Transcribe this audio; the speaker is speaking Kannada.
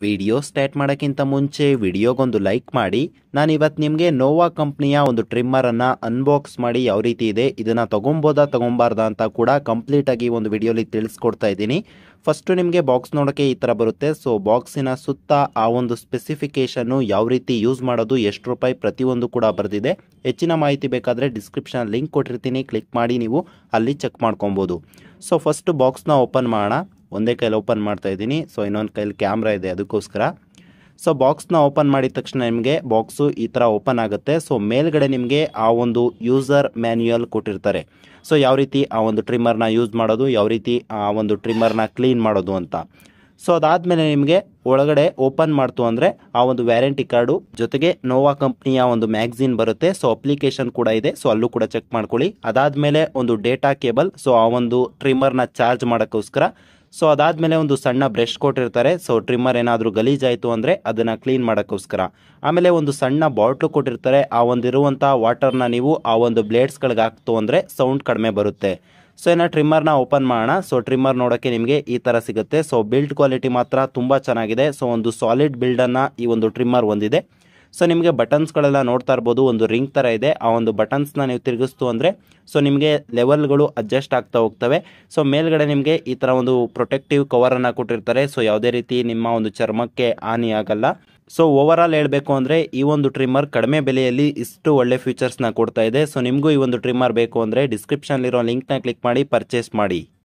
ವಿಡಿಯೋ ಸ್ಟಾರ್ಟ್ ಮಾಡೋಕ್ಕಿಂತ ಮುಂಚೆ ವಿಡಿಯೋಗೊಂದು ಲೈಕ್ ಮಾಡಿ ನಾನು ಇವತ್ತು ನಿಮಗೆ ನೋವಾ ಕಂಪ್ನಿಯ ಒಂದು ಟ್ರಿಮ್ಮರನ್ನು ಅನ್ಬಾಕ್ಸ್ ಮಾಡಿ ಯಾವ ರೀತಿ ಇದೆ ಇದನ್ನು ತೊಗೊಬೋದಾ ತೊಗೊಬಾರ್ದಾ ಅಂತ ಕೂಡ ಕಂಪ್ಲೀಟಾಗಿ ಒಂದು ವಿಡಿಯೋಲಿ ತಿಳಿಸ್ಕೊಡ್ತಾ ಇದ್ದೀನಿ ಫಸ್ಟು ನಿಮಗೆ ಬಾಕ್ಸ್ ನೋಡೋಕ್ಕೆ ಈ ಥರ ಬರುತ್ತೆ ಸೊ ಬಾಕ್ಸಿನ ಸುತ್ತ ಆ ಒಂದು ಸ್ಪೆಸಿಫಿಕೇಷನ್ನು ಯಾವ ರೀತಿ ಯೂಸ್ ಮಾಡೋದು ಎಷ್ಟು ರೂಪಾಯಿ ಪ್ರತಿಯೊಂದು ಕೂಡ ಬರೆದಿದೆ ಹೆಚ್ಚಿನ ಮಾಹಿತಿ ಬೇಕಾದರೆ ಡಿಸ್ಕ್ರಿಪ್ಷನ್ ಲಿಂಕ್ ಕೊಟ್ಟಿರ್ತೀನಿ ಕ್ಲಿಕ್ ಮಾಡಿ ನೀವು ಅಲ್ಲಿ ಚೆಕ್ ಮಾಡ್ಕೊಬೋದು ಸೊ ಫಸ್ಟ್ ಬಾಕ್ಸ್ನ ಓಪನ್ ಮಾಡೋಣ ಒಂದೇ ಕೈಲಿ ಓಪನ್ ಮಾಡ್ತಾ ಇದ್ದೀನಿ ಸೊ ಇನ್ನೊಂದು ಕೈಲಿ ಕ್ಯಾಮ್ರಾ ಇದೆ ಅದಕ್ಕೋಸ್ಕರ ಸೊ ಬಾಕ್ಸ್ನ ಓಪನ್ ಮಾಡಿದ ತಕ್ಷಣ ನಿಮಗೆ ಬಾಕ್ಸು ಈ ಥರ ಓಪನ್ ಆಗುತ್ತೆ ಸೊ ಮೇಲ್ಗಡೆ ನಿಮಗೆ ಆ ಒಂದು ಯೂಸರ್ ಮ್ಯಾನ್ಯುಯಲ್ ಕೊಟ್ಟಿರ್ತಾರೆ ಸೊ ಯಾವ ರೀತಿ ಆ ಒಂದು ಟ್ರಿಮ್ಮರ್ನ ಯೂಸ್ ಮಾಡೋದು ಯಾವ ರೀತಿ ಆ ಒಂದು ಟ್ರಿಮ್ಮರ್ನ ಕ್ಲೀನ್ ಮಾಡೋದು ಅಂತ ಸೊ ಅದಾದಮೇಲೆ ನಿಮಗೆ ಒಳಗಡೆ ಓಪನ್ ಮಾಡ್ತು ಅಂದರೆ ಆ ಒಂದು ವ್ಯಾರಂಟಿ ಕಾರ್ಡು ಜೊತೆಗೆ ನೋವಾ ಕಂಪ್ನಿಯ ಒಂದು ಮ್ಯಾಗ್ಝಿನ್ ಬರುತ್ತೆ ಸೊ ಅಪ್ಲಿಕೇಶನ್ ಕೂಡ ಇದೆ ಸೊ ಅಲ್ಲೂ ಕೂಡ ಚೆಕ್ ಮಾಡ್ಕೊಳ್ಳಿ ಅದಾದಮೇಲೆ ಒಂದು ಡೇಟಾ ಕೇಬಲ್ ಸೊ ಆ ಒಂದು ಟ್ರಿಮ್ಮರ್ನ ಚಾರ್ಜ್ ಮಾಡೋಕ್ಕೋಸ್ಕರ ಸೊ ಅದಾದಮೇಲೆ ಒಂದು ಸಣ್ಣ ಬ್ರಷ್ ಕೊಟ್ಟಿರ್ತಾರೆ ಸೊ ಟ್ರಿಮ್ಮರ್ ಏನಾದರೂ ಗಲೀಜಾಯಿತು ಅಂದರೆ ಅದನ್ನು ಕ್ಲೀನ್ ಮಾಡೋಕ್ಕೋಸ್ಕರ ಆಮೇಲೆ ಒಂದು ಸಣ್ಣ ಬಾಟ್ಲು ಕೊಟ್ಟಿರ್ತಾರೆ ಆ ಒಂದಿರುವಂಥ ವಾಟರ್ನ ನೀವು ಆ ಒಂದು ಬ್ಲೇಡ್ಸ್ಗಳಿಗೆ ಹಾಕ್ತು ಅಂದರೆ ಸೌಂಡ್ ಕಡಿಮೆ ಬರುತ್ತೆ ಸೊ ಏನೋ ಟ್ರಿಮ್ಮರ್ನ ಓಪನ್ ಮಾಡೋಣ ಸೊ ಟ್ರಿಮ್ಮರ್ ನೋಡೋಕ್ಕೆ ನಿಮಗೆ ಈ ಥರ ಸಿಗುತ್ತೆ ಸೊ ಬಿಲ್ಡ್ ಕ್ವಾಲಿಟಿ ಮಾತ್ರ ತುಂಬ ಚೆನ್ನಾಗಿದೆ ಸೊ ಒಂದು ಸಾಲಿಡ್ ಬಿಲ್ಡನ್ನು ಈ ಒಂದು ಟ್ರಿಮ್ಮರ್ ಹೊಂದಿದೆ ಸೊ ನಿಮಗೆ ಬಟನ್ಸ್ಗಳೆಲ್ಲ ನೋಡ್ತಾ ಇರ್ಬೋದು ಒಂದು ರಿಂಗ್ ಥರ ಇದೆ ಆ ಒಂದು ಬಟನ್ಸ್ನ ನೀವು ತಿರುಗಿಸ್ತು ಅಂದರೆ ಸೊ ನಿಮಗೆ ಲೆವೆಲ್ಗಳು ಅಡ್ಜಸ್ಟ್ ಆಗ್ತಾ ಹೋಗ್ತವೆ ಸೊ ಮೇಲ್ಗಡೆ ನಿಮಗೆ ಈ ಥರ ಒಂದು ಪ್ರೊಟೆಕ್ಟಿವ್ ಕವರನ್ನು ಕೊಟ್ಟಿರ್ತಾರೆ ಸೊ ಯಾವುದೇ ರೀತಿ ನಿಮ್ಮ ಒಂದು ಚರ್ಮಕ್ಕೆ ಹಾನಿ ಆಗಲ್ಲ ಸೊ ಓವರ್ ಆಲ್ ಹೇಳಬೇಕು ಅಂದರೆ ಈ ಒಂದು ಟ್ರಿಮ್ಮರ್ ಕಡಿಮೆ ಬೆಲೆಯಲ್ಲಿ ಇಷ್ಟು ಒಳ್ಳೆ ಫೀಚರ್ಸ್ನ ಕೊಡ್ತಾ ಇದೆ ಸೊ ನಿಮಗೂ ಈ ಒಂದು ಟ್ರಿಮ್ಮರ್ ಬೇಕು ಅಂದರೆ ಡಿಸ್ಕ್ರಿಪ್ಷನ್ಲಿರೋ ಲಿಂಕ್ನ ಕ್ಲಿಕ್ ಮಾಡಿ ಪರ್ಚೇಸ್ ಮಾಡಿ